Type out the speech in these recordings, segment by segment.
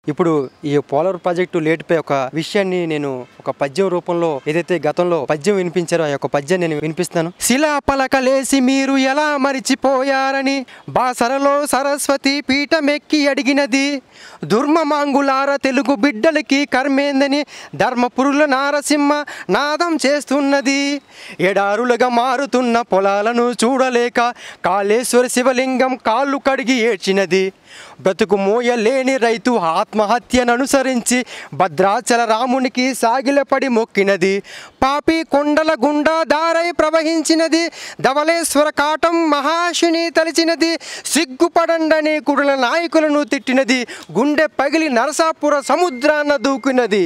ఇప్పుడు ఈ పోలవరం ప్రాజెక్టు లేటుపై ఒక విషయాన్ని నేను ఒక పద్యం రూపంలో ఏదైతే గతంలో పద్యం వినిపించారో ఆ యొక్క పద్యం నేను వినిపిస్తాను శిలా పలకలేసి మీరు ఎలా మరిచిపోయారని బాసరలో సరస్వతి పీఠమెక్కి అడిగినది దుర్మమాంగులార తెలుగు బిడ్డలకి కర్మేందని ధర్మపురుల నారసింహ నాదం చేస్తున్నది ఎడారులుగా మారుతున్న పొలాలను చూడలేక కాళేశ్వర శివలింగం కాళ్ళు కడిగి ఏడ్చినది బ్రతుకు మోయలేని రైతు ఆత్మహత్యను అనుసరించి భద్రాచల రామునికి సాగిలపడి మొక్కినది పాపి కొండల గుండా దారై ప్రవహించినది ధవలేశ్వర కాటం మహాశిని తలిచినది సిగ్గుపడండని కుడుల నాయకులను తిట్టినది గుండె పగిలి నరసాపుర సముద్రాన్న దూకినది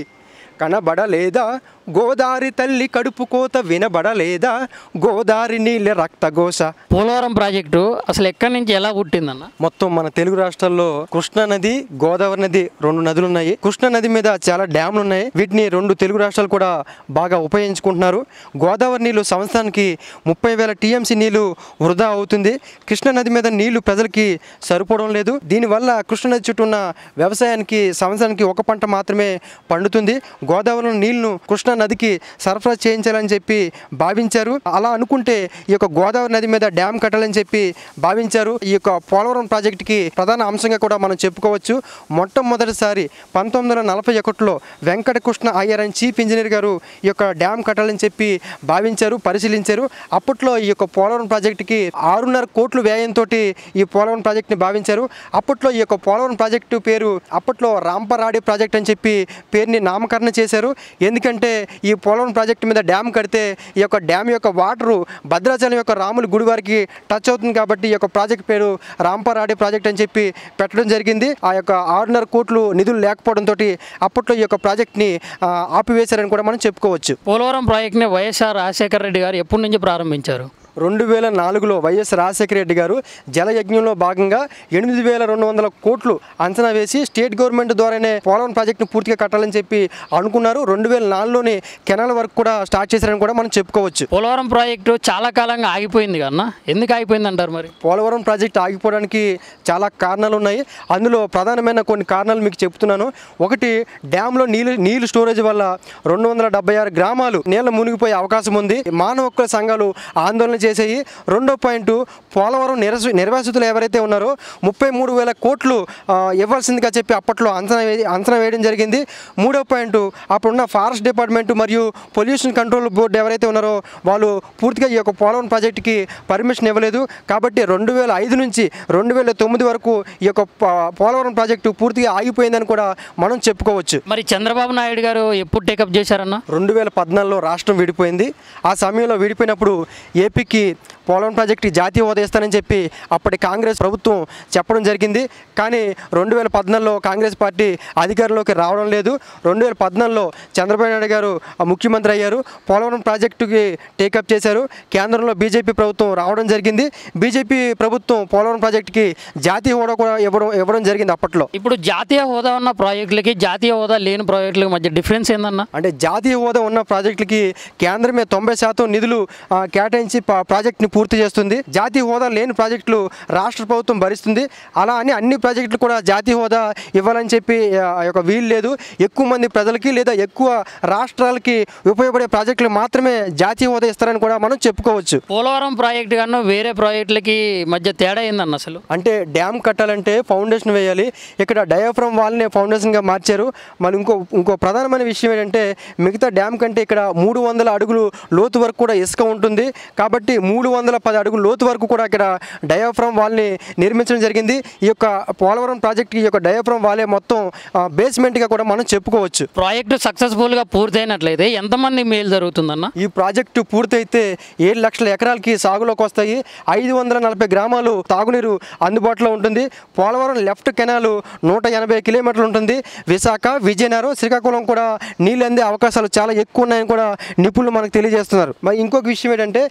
కనబడలేదా గోదారి తల్లి కడుపు కోత వినబడలేదా గోదారి నీళ్ళ రక్తగోస పోలవరం ప్రాజెక్టు అసలు ఎక్కడి నుంచి ఎలా పుట్టిందన్న మొత్తం మన తెలుగు రాష్ట్రాల్లో కృష్ణా నది గోదావరి నది రెండు నదులు ఉన్నాయి కృష్ణా నది మీద చాలా డ్యామ్లు ఉన్నాయి వీటిని రెండు తెలుగు రాష్ట్రాలు కూడా బాగా ఉపయోగించుకుంటున్నారు గోదావరి నీళ్లు సంవత్సరానికి ముప్పై వేల టీఎంసీ నీళ్లు వృధా అవుతుంది కృష్ణా నది మీద నీళ్లు ప్రజలకి సరిపోవడం లేదు దీనివల్ల కృష్ణా నది చుట్టూ ఉన్న వ్యవసాయానికి సంవత్సరానికి ఒక పంట మాత్రమే పండుతుంది గోదావరిలో నీళ్లను కృష్ణా నదికి సరఫరా చేయించాలని చెప్పి భావించారు అలా అనుకుంటే ఈ యొక్క గోదావరి నది మీద డ్యామ్ కట్టాలని చెప్పి భావించారు ఈ యొక్క పోలవరం ప్రాజెక్టుకి ప్రధాన అంశంగా కూడా మనం చెప్పుకోవచ్చు మొట్టమొదటిసారి పంతొమ్మిది వందల నలభై ఒకటిలో వెంకటకృష్ణ అయ్యర్ అని చీఫ్ ఇంజనీర్ గారు ఈ యొక్క డ్యామ్ కట్టాలని చెప్పి భావించారు పరిశీలించారు అప్పట్లో ఈ యొక్క పోలవరం ప్రాజెక్టుకి ఆరున్నర కోట్ల వ్యయంతో ఈ పోలవరం ప్రాజెక్టుని భావించారు అప్పట్లో ఈ యొక్క పోలవరం ప్రాజెక్టు పేరు అప్పట్లో రాంపరాడి ప్రాజెక్ట్ అని చెప్పి పేరుని నామకరణ చేశారు ఎందుకంటే ఈ పోలవరం ప్రాజెక్టు మీద డ్యామ్ కడితే ఈ యొక్క డ్యామ్ యొక్క వాటరు భద్రాచలం యొక్క రాముల గుడి వారికి టచ్ అవుతుంది కాబట్టి ఈ యొక్క ప్రాజెక్ట్ పేరు రాంపరాడి ప్రాజెక్ట్ అని చెప్పి పెట్టడం జరిగింది ఆ యొక్క ఆరున్నర కోట్లు నిధులు లేకపోవడంతో అప్పట్లో ఈ యొక్క ప్రాజెక్ట్ని ఆ, ఆపివేశారని కూడా మనం చెప్పుకోవచ్చు పోలవరం ప్రాజెక్ట్ని వైఎస్ఆర్ రాజశేఖర రెడ్డి గారు ఎప్పటి నుంచి ప్రారంభించారు రెండు వేల నాలుగులో వైఎస్ రాజశేఖర రెడ్డి గారు జలయజ్ఞంలో భాగంగా ఎనిమిది వేల రెండు వందల కోట్లు అంచనా వేసి స్టేట్ గవర్నమెంట్ ద్వారానే పోలవరం ప్రాజెక్టును పూర్తిగా కట్టాలని చెప్పి అనుకున్నారు రెండు వేల నాలుగులోనే కెనాల్ వర్క్ కూడా స్టార్ట్ చేశారని కూడా మనం చెప్పుకోవచ్చు పోలవరం ప్రాజెక్టు చాలా కాలంగా ఆగిపోయింది కన్నా ఎందుకు ఆగిపోయింది అంటారు మరి పోలవరం ప్రాజెక్ట్ ఆగిపోవడానికి చాలా కారణాలు ఉన్నాయి అందులో ప్రధానమైన కొన్ని కారణాలు మీకు చెప్తున్నాను ఒకటి డ్యాంలో నీళ్ళు నీళ్ళు స్టోరేజ్ వల్ల రెండు వందల డెబ్బై ఆరు గ్రామాలు నీళ్ళ మునిగిపోయే అవకాశం ఉంది మానవ హక్కుల సంఘాలు ఆందోళన చేసేవి రెండో పాయింట్ పోలవరం నిరస నిర్వాసితులు ఎవరైతే ఉన్నారో ముప్పై మూడు వేల కోట్లు ఆ, ఇవ్వాల్సిందిగా చెప్పి అప్పట్లో అంచనా వే అంచనా వేయడం జరిగింది మూడో పాయింట్ అప్పుడున్న ఫారెస్ట్ డిపార్ట్మెంట్ మరియు పొల్యూషన్ కంట్రోల్ బోర్డు ఎవరైతే ఉన్నారో వాళ్ళు పూర్తిగా ఈ యొక్క పోలవరం ప్రాజెక్టుకి పర్మిషన్ ఇవ్వలేదు కాబట్టి రెండు వేల ఐదు నుంచి రెండు వేల తొమ్మిది వరకు ఈ యొక్క ప- పోలవరం ప్రాజెక్టు పూర్తిగా ఆగిపోయిందని కూడా మనం చెప్పుకోవచ్చు మరి చంద్రబాబు నాయుడు గారు ఎప్పుడు టేకప్ చేశారన్న రెండు వేల పద్నాలుగులో రాష్ట్రం విడిపోయింది ఆ సమయంలో విడిపోయినప్పుడు ఏపీకి పోలవరం ప్రాజెక్టు జాతీయ హోదా ఇస్తానని చెప్పి అప్పటి కాంగ్రెస్ ప్రభుత్వం చెప్పడం జరిగింది కానీ రెండు వేల పద్నాలుగులో కాంగ్రెస్ పార్టీ అధికారంలోకి రావడం లేదు రెండు వేల పద్నాలుగులో చంద్రబాబు నాయుడు గారు ఆ, ముఖ్యమంత్రి అయ్యారు పోలవరం ప్రాజెక్టుకి టేకప్ చేశారు కేంద్రంలో బీజేపీ ప్రభుత్వం రావడం జరిగింది బీజేపీ ప్రభుత్వం పోలవరం ప్రాజెక్టుకి జాతీయ హోదా కూడా ఇవ్వడం ఇవ్వడం జరిగింది అప్పట్లో ఇప్పుడు జాతీయ హోదా ఉన్న ప్రాజెక్టులకి జాతీయ హోదా లేని ప్రాజెక్టులకి మధ్య డిఫరెన్స్ ఏందన్న అంటే జాతీయ హోదా ఉన్న ప్రాజెక్టులకి కేంద్రమే తొంభై శాతం నిధులు ఆ, కేటాయించి పా- ప్రాజెక్టుని పూర్తి చేస్తుంది జాతీయ హోదా లేని ప్రాజెక్టులు రాష్ట్ర ప్రభుత్వం భరిస్తుంది అలా అని అన్ని ప్రాజెక్టులు కూడా జాతీయ హోదా ఇవ్వాలని చెప్పి ఆ ఆ యొక్క వీలు లేదు ఎక్కువ మంది ప్రజలకి లేదా ఎక్కువ రాష్ట్రాలకి ఉపయోగపడే ప్రాజెక్టులు మాత్రమే జాతీయ హోదా ఇస్తారని కూడా మనం చెప్పుకోవచ్చు పోలవరం ప్రాజెక్టు కన్నా వేరే ప్రాజెక్టులకి మధ్య తేడా ఏందన్న అసలు అంటే డ్యామ్ కట్టాలంటే ఫౌండేషన్ వేయాలి ఇక్కడ డయాఫ్రమ్ వాల్ని ఫౌండేషన్గా మార్చారు మరి ఇంకో ఇంకో ప్రధానమైన విషయం ఏంటంటే మిగతా డ్యామ్ కంటే ఇక్కడ మూడు వందల అడుగులు లోతు వరకు కూడా ఇసుక ఉంటుంది కాబట్టి మూడు వందల పది అడుగులు లోతు వరకు కూడా ఇక్కడ డయాఫ్రమ్ వాల్ని నిర్మించడం జరిగింది ఈ యొక్క పోలవరం ప్రాజెక్ట్ ఈ యొక్క డయాఫ్రమ్ వాలే మొత్తం బేస్మెంట్గా కూడా మనం చెప్పుకోవచ్చు ప్రాజెక్టు సక్సెస్ఫుల్గా పూర్తయినట్లయితే ఎంతమంది మేలు జరుగుతుందన్న ఈ ప్రాజెక్టు పూర్తయితే ఏడు లక్షల ఎకరాలకి సాగులోకి వస్తాయి ఐదు వందల నలభై గ్రామాలు తాగునీరు అందుబాటులో ఉంటుంది పోలవరం లెఫ్ట్ కెనాలు నూట ఎనభై కిలోమీటర్లు ఉంటుంది విశాఖ విజయనగరం శ్రీకాకుళం కూడా నీళ్ళు అందే అవకాశాలు చాలా ఎక్కువ ఉన్నాయని కూడా నిపుణులు మనకు తెలియజేస్తున్నారు మరి ఇంకొక విషయం ఏంటంటే ఇక్కడ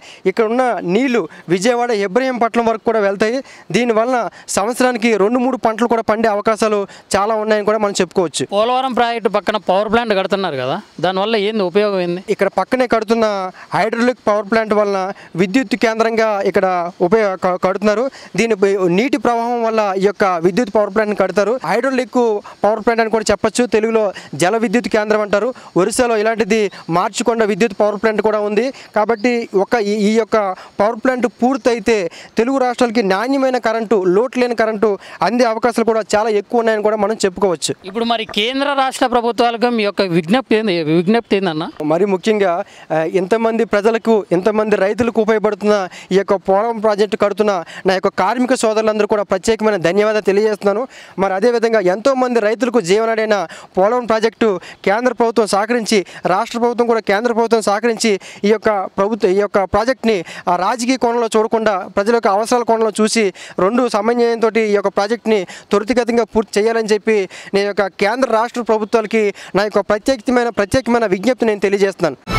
ఉన్న నీళ్లు విజయవాడ ఇబ్రహీంపట్నం వరకు కూడా వెళ్తాయి దీనివలన సంవత్సరానికి రెండు మూడు పంటలు కూడా పండే అవకాశాలు చాలా ఉన్నాయని కూడా మనం చెప్పుకోవచ్చు పోలవరం ప్రాజెక్టు పక్కన పవర్ ప్లాంట్ కడుతున్నారు కదా దానివల్ల ఏంది ఉపయోగం ఏంది ఇక్కడ పక్కనే కడుతున్న హైడ్రోలిక్ పవర్ ప్లాంట్ వలన విద్యుత్ కేంద్రంగా ఇక్కడ ఉపయోగ క- కడుతున్నారు దీని పై- నీటి ప్రవాహం వల్ల ఈ యొక్క విద్యుత్ పవర్ ప్లాంట్ని కడతారు హైడ్రోలిక్ పవర్ ప్లాంట్ అని కూడా చెప్పొచ్చు తెలుగులో జల విద్యుత్ కేంద్రం అంటారు ఒరిస్సాలో ఇలాంటిది మార్చుకొండ విద్యుత్ పవర్ ప్లాంట్ కూడా ఉంది కాబట్టి ఒక ఈ ఈ యొక్క పవర్ ప్లాంట్ పూర్తయితే తెలుగు రాష్ట్రాలకి నాణ్యమైన కరెంటు లోటు లేని కరెంటు అందే అవకాశాలు కూడా చాలా ఎక్కువ ఉన్నాయని కూడా మనం చెప్పుకోవచ్చు ఇప్పుడు మరి కేంద్ర రాష్ట్ర ప్రభుత్వాలకు మీ యొక్క విజ్ఞప్తి ఏంది విజ్ఞప్తి ఏందన్న మరి ముఖ్యంగా ఆ, ఇంతమంది ప్రజలకు ఇంతమంది రైతులకు ఉపయోగపడుతున్న ఈ యొక్క పోలవరం ప్రాజెక్టు కడుతున్న నా యొక్క కార్మిక సోదరులందరూ కూడా ప్రత్యేకమైన ధన్యవాదాలు తెలియజేస్తున్నాను మరి అదేవిధంగా ఎంతోమంది రైతులకు జీవనాడైన పోలవరం ప్రాజెక్టు కేంద్ర ప్రభుత్వం సహకరించి రాష్ట్ర ప్రభుత్వం కూడా కేంద్ర ప్రభుత్వం సహకరించి ఈ యొక్క ప్రభుత్వ ఈ యొక్క ప్రాజెక్ట్ని ఆ రాజకీయ కోణంలో చూడకుండా ప్రజల యొక్క అవసరాల కోణంలో చూసి రెండు సమన్వయంతో ఈ యొక్క ప్రాజెక్ట్ని త్వరితగతంగా పూర్తి చేయాలని చెప్పి నేను యొక్క కేంద్ర రాష్ట్ర ప్రభుత్వాలకి నా యొక్క ప్రత్యేకమైన ప్రత్యేకమైన విజ్ఞప్తి నేను తెలియజేస్తున్నాను